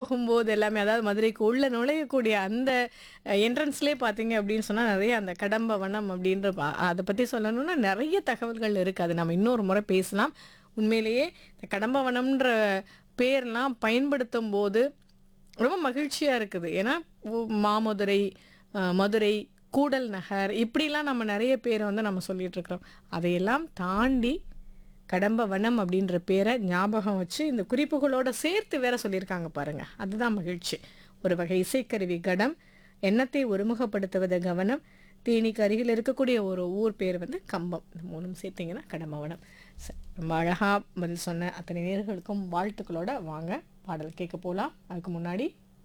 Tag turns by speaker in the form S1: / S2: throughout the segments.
S1: போகும்போது எல்லாமே அதாவது மதுரைக்கு உள்ள நுழையக்கூடிய அந்த என்ட்ரன்ஸ்லேயே பார்த்தீங்க அப்படின்னு சொன்னால் நிறைய அந்த கடம்ப வனம் அப்படின்ற பா- அதை பற்றி சொல்லணும்னா நிறைய தகவல்கள் இருக்குது அது நம்ம இன்னொரு முறை பேசலாம் உண்மையிலேயே இந்த கடம்ப வனம்ன்ற பேர்லாம் பயன்படுத்தும் போது ரொம்ப மகிழ்ச்சியாக இருக்குது ஏன்னா உ- மாமதுரை அஹ், மதுரை கூடல் நகர் இப்படிலாம் நம்ம நிறைய பேரை வந்து நம்ம சொல்லிட்டு இருக்கிறோம் அதையெல்லாம் தாண்டி கடம்ப வனம் அப்படின்ற பேரை ஞாபகம் வச்சு இந்த குறிப்புகளோட சேர்த்து வேற சொல்லியிருக்காங்க பாருங்க அதுதான் மகிழ்ச்சி ஒரு வகை இசைக்கருவி கடம் எண்ணத்தை ஒருமுகப்படுத்துவது கவனம் தேனிக்கு அருகில் இருக்கக்கூடிய ஒரு ஊர் பேர் வந்து கம்பம் இந்த மூணும் சேர்த்தீங்கன்னா கடம்பவனம் சரி, ரொம்ப அழகா பதில் சொன்ன அத்தனை நேர்களுக்கும் வாழ்த்துக்களோட வாங்க பாடல் கேட்க போகலாம் அதுக்கு முன்னாடி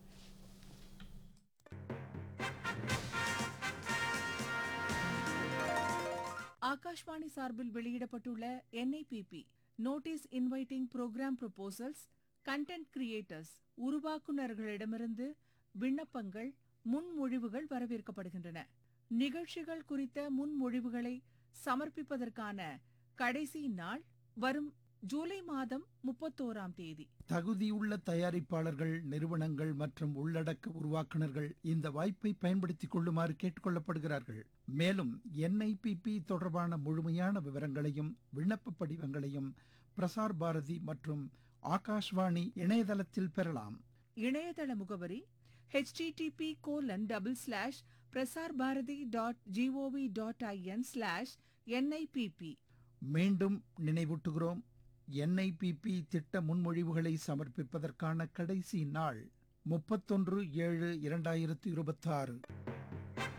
S2: ஆகாஷ்வாணி சார்பில் வெளியிடப்பட்டுள்ள NIPP notice inviting programme proposals content creators உருவாக்குநர்களிடமிருந்து விண்ணப்பங்கள் முன்மொழிவுகள் வரவேற்கப்படுகின்றன நிகழ்ச்சிகள் குறித்த முன்மொழிவுகளை சமர்ப்பிப்பதற்கான கடைசி நாள் வரும் ஜூலை மாதம் முப்பத்தோராம் தேதி
S3: தகுதியுள்ள தயாரிப்பாளர்கள் நிறுவனங்கள் மற்றும் உள்ளடக்க உருவாக்குனர்கள் இந்த வாய்ப்பை பயன்படுத்திக் கொள்ளுமாறு கேட்டுக்கொள்ளப்படுகிறார்கள் மேலும் என்ஐபிபி தொடர்பான முழுமையான விவரங்களையும் விண்ணப்ப படிவங்களையும் பிரசார் பாரதி மற்றும் ஆகாஷ்வாணி இணையதளத்தில் பெறலாம்
S2: இணையதள முகவரி http colon double slash Prasar Bharati dot GOV dot IN slash NIPP
S3: மீண்டும் நினைவூட்டுகிறோம் என்ஐபிபி திட்ட முன்மொழிவுகளை சமர்ப்பிப்பதற்கான கடைசி நாள் முப்பத்தொன்று ஏழு இரண்டாயிரத்து இருபத்தாறு